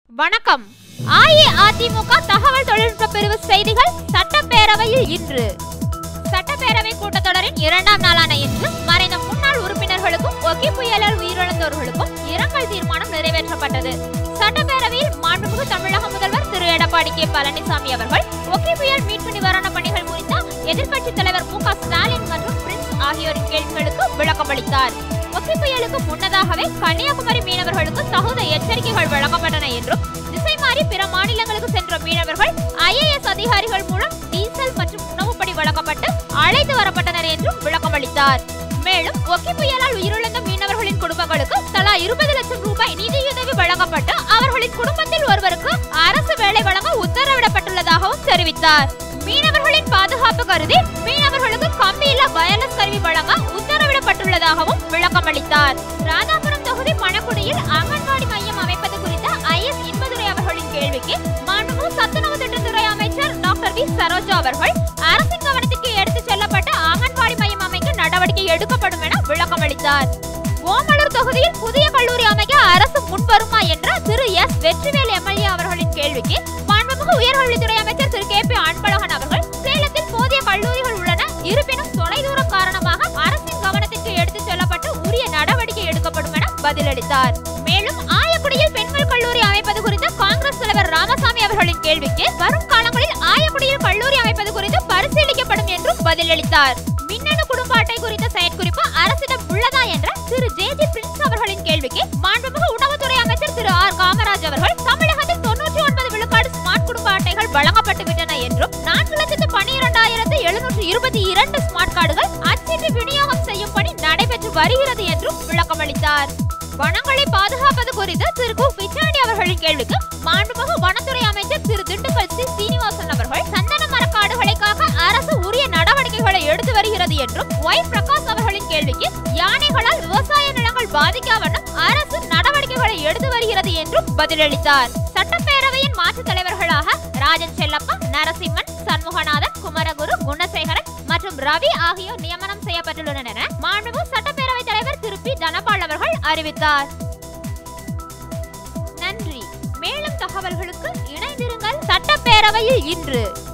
வணக்கம் அஇஅதிமுக தகவல் தொழில்நுட்ப பிரிவு செய்திகள் சட்டப்பேரவையில் இன்று சட்டப்பேரவை கூட்டத்தொடரின் இரண்டாம் நாளான இன்று மறைந்த முன்னாள் உறுப்பினர்களுக்கும் ஒக்கி புயலால் உயிரிழந்தோர்களுக்கும் இரங்கல் தீர்மானம் நிறைவேற்றப்பட்டது சட்டப்பேரவையில் மாண்புமிகு தமிழக முதல்வர் திரு எடப்பாடி கே பழனிசாமி அவர்கள் ஒக்கி புயல் மீட்பு நிவாரண பணிகள் குறித்த எதிர்க்கட்சித் தலைவர் மு க ஸ்டாலின் மற்றும் பிரின்ஸ் ஆகியோரின் கேள்விகளுக்கு விளக்கமளித்தார் ஒக்கி புயலுக்கு முன்னதாகவே கன்னியாகுமரி மீனவர்களுக்கு தகுந்த எச்சரிக்கைகள் வழங்கப்பட்டன என்றும் திசை மாறி பிற மாநிலங்களுக்கு சென்ற மீனவர்கள் ஐஏஎஸ் அதிகாரிகள் மூலம் டீசல் மற்றும் உணவுப்படி வழங்கப்பட்டு அழைத்து வரப்பட்டனர் என்றும் விளக்கமளித்தார் மேலும் ஒக்கி புயலால் உயிரிழந்த மீனவர்களின் குடும்பங்களுக்கு தலா இருபது லட்சம் ரூபாய் நிதியுதவி வழங்கப்பட்டு அவர்களின் குடும்பத்தில் ஒருவருக்கு அரசு வேலை வழங்க உத்தரவிடப்பட்டுள்ளதாகவும் தெரிவித்தார் மீனவர்களின் பாதுகாப்பு கருதி மீனவர்களுக்கு கம்பியில்லா வயர்லெஸ் கருவி வழங்க உத்தரவிடப்பட்டுள்ளதாகவும் விளக்கமளித்தார் ராதாபுரம் தொகுதி மணக்குடியில் அங்கன்வாடி மையம் அமைப்பது குறித்த ஐஎஸ் இன்பதுரை அவர்களின் கேள்விக்கு மாண்புமிகு சத்துணவு திட்டத்துறை அமைச்சர் டாக்டர் வி சரோஜா அவர்கள் அரசின் கவனத்திற்கு எடுத்துச் செல்லப்பட்ட அங்கன்வாடி மையம் அமைக்க நடவடிக்கை எடுக்கப்படும் என விளக்கமளித்தார் ஓமலூர் தொகுதியில் புதிய கல்லூரி அமைக்க அரசு முன்வருமா என்ற திரு எஸ் வெற்றிவேல் எம்எல்ஏ அவர்களின் கேள்விக்கு மாண்புமிகு உயர்கல்வித்துறை அமைச்சர் திரு கே பி அன்பழகன் அவர்கள் சேலத்தில் போதிய கல்லூரிகள் உள்ளன இருப்பினும் தொலைதூர காரணமாக அரசின் கவனத்திற்கு எடுத்துச் செல்லப்பட்டு உரிய நடவடிக்கை எடுக்கப்படும் என பதிலளித்தார் மேலும் ஆயக்குடியில் பெண்கள் கல்லூரி அமைப்பது குறித்து காங்கிரஸ் தலைவர் ராமசாமி அவர்களின் கேள்விக்கு வரும் காலங்களில் ஆயக்குடியில் கல்லூரி அமைப்பது குறித்து பரிசீலிக்கப்படும் என்றும் பதிலளித்தார் மின்னணு குடும்ப அட்டை குறித்த செயற்குறிப்பு அரசிடம் உள்ளதா என்ற திரு ஜே ஜி பிரின்ஸ் அவர்களின் கேள்விக்கு மாண்புமிகு உணவுத்துறை அமைச்சர் திரு ஆர் காமராஜ் அவர்கள் தமிழகத்தில் தொன்னூற்றி ஒன்பது விழுக்காடு ஸ்மார்ட் குடும்ப அட்டைகள் வழங்கப்பட்டு விட்டன என்றும் நான்கு லட்சத்து பன்னிரண்டாயிரத்து எழுநூற்று இருபத்தி இரண்டு ஸ்மார்ட் கார்டுகள் அச்சிட்டு விநியோகம் செய்யும் பணி நடைபெற்று வருகிறது என்றும் விளக்கமளித்தார் வனங்களை பாதுகாப்பது குறித்து திரு கு பிச்சாண்டி அவர்களின் கேள்விக்கு மாண்புமிகு வனத்துறை அமைச்சர் திரு திண்டுக்கல் சி சீனிவாசன் அவர்கள் சந்தன மரக்காடுகளை காக்க அரசு உரிய நடவடிக்கைகளை எடுத்து வருகிறது என்றும் ஒய் பிரகாஷ் அவர்களின் கேள்விக்கு யானைகளால் விவசாய நிலங்கள் பாதிக்காவண்ணம் அரசு நடவடிக்கைகளை எடுத்து வருகிறது என்றும் பதிலளித்தார் சட்டப்பேரவையின் மாற்றுத் தலைவர்களாக ராஜன் செல்லப்பா நரசிம்மன் சண்முகநாதன் குமரகுரு குணசேகரன் மற்றும் ரவி ஆகியோர் நியமனம் செய்யப்பட்டுள்ளனர் என மாண்புமிகு சட்டப்பேரவைத் தலைவர் திரு பி தனபால் அவர்கள் அறிவித்தார் நன்றி மேலும் தகவல்களுக்கு இணைந்திருங்கள் சட்டப்பேரவையில் இன்று